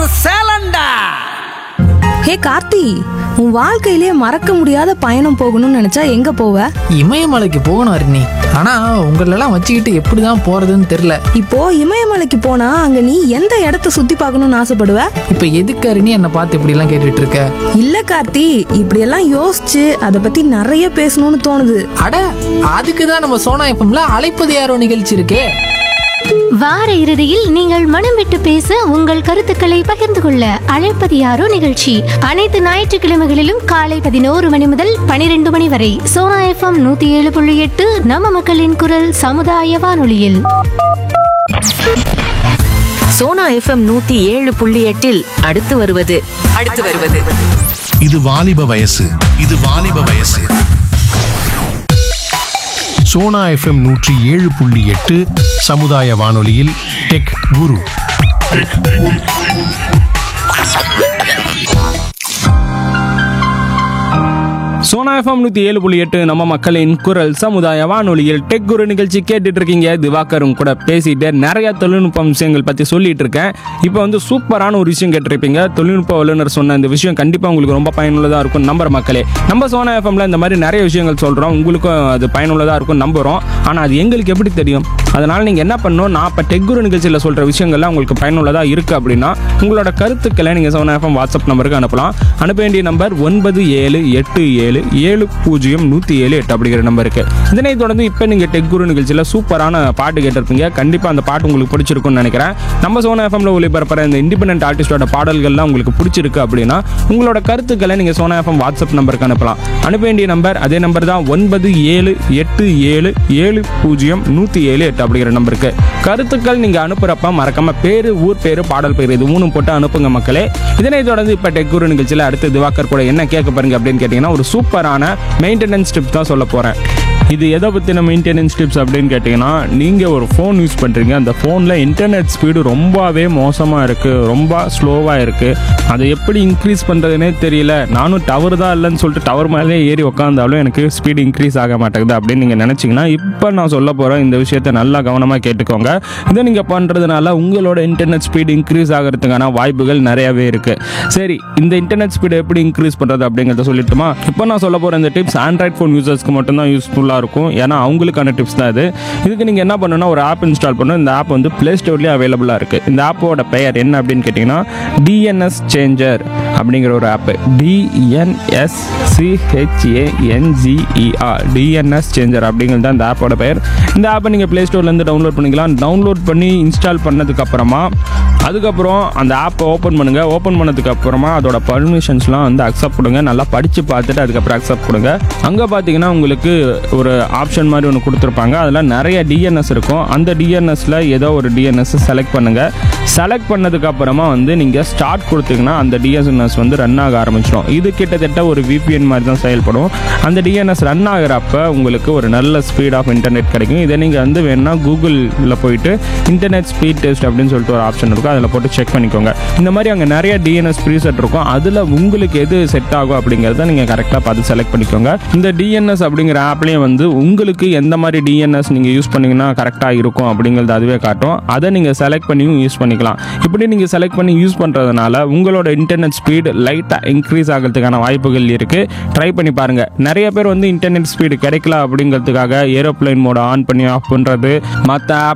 சேலண்டா ஹே கார்த்தி உன் வாழ்க்கையிலே மறக்க முடியாத பயணம் போகணும்னு நினைச்சா எங்க போவ இமயமலைக்கு போகணும் அருணி ஆனா உங்களெல்லாம் வச்சுக்கிட்டு எப்படிதான் போறதுன்னு தெரியல இப்போ இமயமலைக்கு போனா அங்க நீ எந்த இடத்த சுத்தி பார்க்கணும்னு ஆசைப்படுவ இப்ப எதுக்கு அருணி என்னை பார்த்து இப்படி எல்லாம் கேட்டுட்டு இருக்க இல்ல கார்த்தி இப்படியெல்லாம் யோசிச்சு அதை பத்தி நிறைய பேசணும்னு தோணுது அட அதுக்கு தான் நம்ம சோனா எஃப்எம்ல அழைப்பது யாரோ நிகழ்ச்சி இருக்கே வார இறுதியில் நீங்கள் மனம் விட்டு பேச உங்கள் கருத்துக்களை பகிர்ந்து கொள்ள அழைப்பது யாரோ நிகழ்ச்சி அனைத்து ஞாயிற்றுக்கிழமைகளிலும் காலை பதினோரு மணி முதல் பனிரெண்டு மணி வரை சோனா எஃப்எம் நூத்தி ஏழு புள்ளி எட்டு நம்ம மக்களின் குரல் சமுதாய வானொலியில் சோனா எஃப்எம் நூத்தி ஏழு புள்ளி எட்டில் அடுத்து வருவது அடுத்து வருவது இது வாலிப வயசு இது வாலிப வயசு சோனா எஃப்எம் நூற்றி ஏழு புள்ளி எட்டு சமுதாய வானொலியில் டெக் குரு சோனா எஃப்எம் நூற்றி ஏழு புள்ளி எட்டு நம்ம மக்களின் குரல் சமுதாய வானொலியில் டெக் குரு நிகழ்ச்சி கேட்டுட்டு இருக்கீங்க திவாகரும் கூட பேசிட்டு நிறைய தொழில்நுட்ப விஷயங்கள் பற்றி சொல்லிட்டு இருக்கேன் இப்போ வந்து சூப்பரான ஒரு விஷயம் கேட்டிருப்பீங்க தொழில்நுட்ப வல்லுநர் சொன்ன இந்த விஷயம் கண்டிப்பாக உங்களுக்கு ரொம்ப பயனுள்ளதாக இருக்கும் நம்புற மக்களே நம்ம சோனா எஃப்எம்ல இந்த மாதிரி நிறைய விஷயங்கள் சொல்கிறோம் உங்களுக்கும் அது பயனுள்ளதாக இருக்கும் நம்புகிறோம் ஆனால் அது எங்களுக்கு எப்படி தெரியும் அதனால் நீங்கள் என்ன பண்ணணும் நான் இப்போ டெக் குரு நிகழ்ச்சியில் சொல்கிற விஷயங்கள்லாம் உங்களுக்கு பயனுள்ளதாக இருக்குது அப்படின்னா உங்களோட கருத்துக்களை நீங்கள் சோனா எஃப்எம் வாட்ஸ்அப் நம்பருக்கு அனுப்பலாம் அனுப்ப வேண்டிய நம்பர் ஒன்பது ஏழு எட்டு ஏழு ஏழு பூஜ்ஜியம் நூற்றி ஏழு எட்டு அப்படிங்கிற நம்பருக்கு இதனை தொடர்ந்து இப்போ நீங்கள் டெக் குரு நிகழ்ச்சியில் சூப்பரான பாட்டு கேட்டிருப்பீங்க கண்டிப்பாக அந்த பாட்டு உங்களுக்கு பிடிச்சிருக்கும்னு நினைக்கிறேன் நம்ம சோனா எஃப்எம்ல ஒளிபரப்புற இந்த இண்டிபெண்டன்ட் ஆர்டிஸ்டோட பாடல்கள்லாம் உங்களுக்கு பிடிச்சிருக்கு அப்படின்னா உங்களோட கருத்துக்களை நீங்கள் சோனா எஃப்எம் வாட்ஸ்அப் நம்பருக்கு அனுப்பலாம் அனுப்ப வேண்டிய நம்பர் அதே நம்பர் தான் ஒன்பது ஏழு எட்டு ஏழு ஏழு பூஜ்ஜியம் நூற்றி ஏழு எட்டு அப்படிங்கிற நம்பருக்கு கருத்துக்கள் நீங்கள் அனுப்புகிறப்ப மறக்காம பேர் ஊர் பேர் பாடல் பேர் இது மூணும் போட்டு அனுப்புங்க மக்களே இதனை தொடர்ந்து இப்போ டெக்கூர் நிகழ்ச்சியில் அடுத்து திவாகர் கூட என்ன கேட்க பாருங்க அப்படின்னு கேட்டிங்கன்னா ஒரு சூப்பரான மெயின்டெனன்ஸ் டிப்ஸ் தான் சொல்ல போகிறேன் இது எதை பற்றின மெயின்டெனன்ஸ் டிப்ஸ் அப்படின்னு கேட்டிங்கன்னா நீங்கள் ஒரு ஃபோன் யூஸ் பண்ணுறீங்க அந்த ஃபோனில் இன்டர்நெட் ஸ்பீடு ரொம்பவே மோசமாக இருக்குது ரொம்ப ஸ்லோவாக இருக்குது அதை எப்படி இன்க்ரீஸ் பண்ணுறதுனே தெரியல நானும் டவர் தான் இல்லைன்னு சொல்லிட்டு டவர் மேலே ஏறி உட்காந்தாலும் எனக்கு ஸ்பீடு இன்க்ரீஸ் ஆக மாட்டேங்குது அப்படின்னு நீங்கள் நினச்சிங்கன்னா இப்போ நான் சொல்ல போகிற இந்த விஷயத்தை நல்லா கவனமாக கேட்டுக்கோங்க இதை நீங்கள் பண்ணுறதுனால உங்களோட இன்டர்நெட் ஸ்பீடு இன்க்ரீஸ் ஆகிறதுக்கான வாய்ப்புகள் நிறையவே இருக்குது சரி இந்த இன்டர்நெட் ஸ்பீடு எப்படி இன்க்ரீஸ் பண்ணுறது அப்படிங்கிறத சொல்லிட்டுமா இப்போ நான் சொல்ல போகிற இந்த டிப்ஸ் ஆண்ட்ராய்ட் ஃபோன் யூசர்ஸ்க்கு மட்டும்தான் யூஸ்ஃபுல்லாக இருக்கும் ஏன்னா அவங்களுக்கான டிப்ஸ் தான் இது இதுக்கு நீங்கள் என்ன பண்ணணும்னா ஒரு ஆப் இன்ஸ்டால் பண்ணணும் இந்த ஆப் வந்து ப்ளே ஸ்டோர்லேயே அவைலபிளாக இருக்குது இந்த ஆப்போட பெயர் என்ன அப்படின்னு கேட்டிங்கன்னா டிஎன்எஸ் சேஞ்சர் அப்படிங்கிற ஒரு ஆப்பு டிஎன்எஸ் சிஹெச்ஏஎன்ஜிஇஆர் டிஎன்எஸ் சேஞ்சர் அப்படிங்கிறது தான் இந்த ஆப்போட பெயர் இந்த ஆப்பை நீங்கள் ப்ளே ஸ்டோர்லேருந்து டவுன்லோட் பண்ணிக்கலாம் டவுன்லோட் பண்ணி இன்ஸ்டால் பண்ணதுக்கப்புறமா அதுக்கப்புறம் அந்த ஆப்பை ஓப்பன் பண்ணுங்கள் ஓப்பன் பண்ணதுக்கு அப்புறமா அதோட பர்மிஷன்ஸ்லாம் வந்து அக்செப்ட் கொடுங்க நல்லா படித்து பார்த்துட்டு அதுக்கப்புறம் அக்செப்ட் கொடுங்க அங்கே பார்த்தீங்கன்னா உங்களுக்கு ஒரு ஆப்ஷன் மாதிரி ஒன்று கொடுத்துருப்பாங்க அதில் நிறைய டிஎன்எஸ் இருக்கும் அந்த டிஎன்எஸில் ஏதோ ஒரு டிஎன்எஸ் செலக்ட் பண்ணுங்கள் செலக்ட் பண்ணதுக்கு அப்புறமா வந்து நீங்கள் ஸ்டார்ட் கொடுத்தீங்கன்னா அந்த டிஎன்எஸ் வந்து ரன் ஆக ஆரம்பிச்சிடும் இது கிட்டத்தட்ட ஒரு விபிஎன் மாதிரி தான் செயல்படும் அந்த டிஎன்எஸ் ரன் ஆகிறப்ப உங்களுக்கு ஒரு நல்ல ஸ்பீட் ஆஃப் இன்டர்நெட் கிடைக்கும் இதை நீங்கள் வந்து வேணா கூகுளில் போயிட்டு இன்டர்நெட் ஸ்பீட் டெஸ்ட் அப்படின்னு சொல்லிட்டு ஒரு ஆப்ஷன் இருக்கும் அதில் போட்டு செக் பண்ணிக்கோங்க இந்த மாதிரி அங்கே நிறைய டிஎன்எஸ் ப்ரீசெட் இருக்கும் அதில் உங்களுக்கு எது செட் ஆகும் அப்படிங்கிறத நீங்கள் கரெக்டாக பார்த்து செலக்ட் பண்ணிக்கோங்க இந்த டிஎன்எஸ் அப்படிங்கிற ஆப்லேயும் வந்து உங்களுக்கு எந்த மாதிரி டிஎன்எஸ் நீங்கள் யூஸ் பண்ணீங்கன்னா கரெக்டாக இருக்கும் அப்படிங்கிறது அதுவே காட்டும் அதை நீங்கள் செலக்ட் பண்ணியும் யூஸ் பண்ணிக்கலாம் இப்படி நீங்கள் செலக்ட் பண்ணி யூஸ் பண்ணுறதுனால உங்களோட இன்டர்நெட் ஸ்பீடு லைட்டாக இன்க்ரீஸ் ஆகிறதுக்கான வாய்ப்புகள் இருக்குது ட்ரை பண்ணி பாருங்கள் நிறைய பேர் வந்து இன்டர்நெட் ஸ்பீடு கிடைக்கல அப்படிங்கிறதுக்காக ஏரோப்ளைன் மோட ஆன் பண்ணி ஆஃப் பண்ணுறது மற்ற ஆப்